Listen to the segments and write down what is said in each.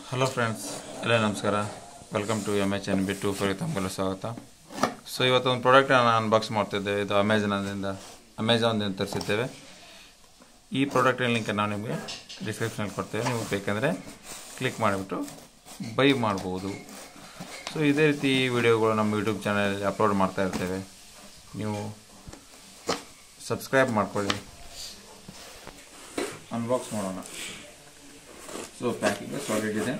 hello friends ಎಲ್ಲ ನಮಸ್ಕಾರ welcome to M H N B two four ತಮಗೆಲ್ಲ ಸ್ವಾಗತ ಸೊ ಇವತ್ತೊಂದು ಪ್ರಾಡಕ್ಟ್ ನಾನು ಅನ್ಬಾಕ್ಸ್ ಮಾಡ್ತಿದ್ದೇವೆ ಇದು ಅಮೆಝಾನದಿಂದ ಅಮೆಝಾನ್ದಿಂದ ತರಿಸಿದ್ದೇವೆ ಈ ಪ್ರಾಡಕ್ಟಿನ ಲಿಂಕ್ ನಾವು ನಿಮಗೆ ಡಿಸ್ಕ್ರಿಪ್ಷನಲ್ಲಿ ಕೊಡ್ತೇವೆ ನೀವು ಬೇಕೆಂದರೆ ಕ್ಲಿಕ್ ಮಾಡಿಬಿಟ್ಟು ಬೈ ಮಾಡ್ಬೋದು ಸೊ ಇದೇ ರೀತಿ ವಿಡಿಯೋಗಳು ನಮ್ಮ ಯೂಟ್ಯೂಬ್ ಚಾನಲಲ್ಲಿ ಅಪ್ಲೋಡ್ ಮಾಡ್ತಾ ಇರ್ತೇವೆ ನೀವು ಸಬ್ಸ್ಕ್ರೈಬ್ ಮಾಡ್ಕೊಳ್ಳಿ ಅನ್ಬಾಕ್ಸ್ ಮಾಡೋಣ ಸೊ ಪ್ಯಾಕಿಂಗ್ ಸಾಲಿಡ್ ಇದೆ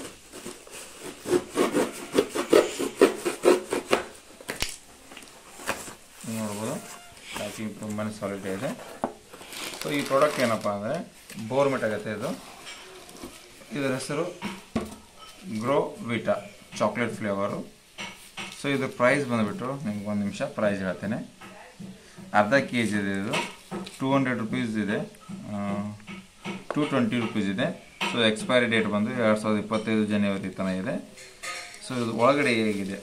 ನೀವು ನೋಡ್ಬೋದು ಪ್ಯಾಕಿಂಗ್ ತುಂಬಾ ಸಾಲಿಡ್ ಇದೆ ಸೊ ಈ ಪ್ರಾಡಕ್ಟ್ ಏನಪ್ಪ ಅಂದರೆ ಬೋರ್ಮೆಟ್ ಆಗುತ್ತೆ ಇದು ಇದರ ಹೆಸರು Grovita chocolate flavour so ಇದು ಪ್ರೈಸ್ ಬಂದುಬಿಟ್ಟು ನಿಮ್ಗೆ ಒಂದು ನಿಮಿಷ ಪ್ರೈಸ್ ಹೇಳ್ತೇನೆ ಅರ್ಧ ಕೆ ಜಿ ಇದೆ ಇದು ಟೂ ಹಂಡ್ರೆಡ್ ರುಪೀಸ್ ಇದೆ ಟೂ ಟ್ವೆಂಟಿ ರುಪೀಸ್ ಇದೆ ಸೊ ಎಕ್ಸ್ಪೈರಿ ಡೇಟ್ ಬಂದು ಎರಡು ಸಾವಿರದ ಇಪ್ಪತ್ತೈದು ಜನವರಿ ತನಕ ಇದೆ ಸೊ ಇದು ಒಳಗಡೆ ಹೇಗಿದೆ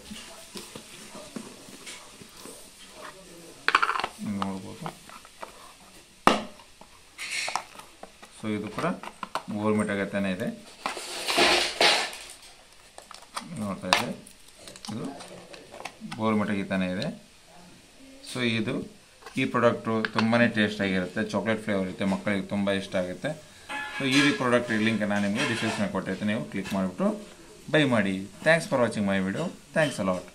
ನೀವು ನೋಡ್ಬೋದು ಸೊ ಇದು ಕೂಡ ಗೋರ್ಮೆಂಟ್ ಆಗತ್ತಾನೆ ಇದೆ ನೋಡ್ತಾ ಇದೆ ಇದು ಗೋರ್ಮೆಂಟ್ ಆಗಿತಾನೆ ಇದೆ ಸೊ ಇದು ಈ ಪ್ರಾಡಕ್ಟು ತುಂಬಾ ಟೇಸ್ಟ್ ಆಗಿರುತ್ತೆ ಚಾಕ್ಲೇಟ್ ಫ್ಲೇವರ್ ಇರುತ್ತೆ ಮಕ್ಕಳಿಗೆ ತುಂಬ ಇಷ್ಟ ಆಗುತ್ತೆ ಸೊ ಈ ಪ್ರಾಡಕ್ಟ್ ಲಿಂಕ್ ನಾನು ನಿಮಗೆ ಡಿಸ್ಕ್ರಿಪ್ಷನ್ ಕೊಟ್ಟಿರ್ತೀನಿ ನೀವು ಕ್ಲಿಕ್ ಮಾಡಿಬಿಟ್ಟು ಬೈ ಮಾಡಿ thanks for watching my video thanks allot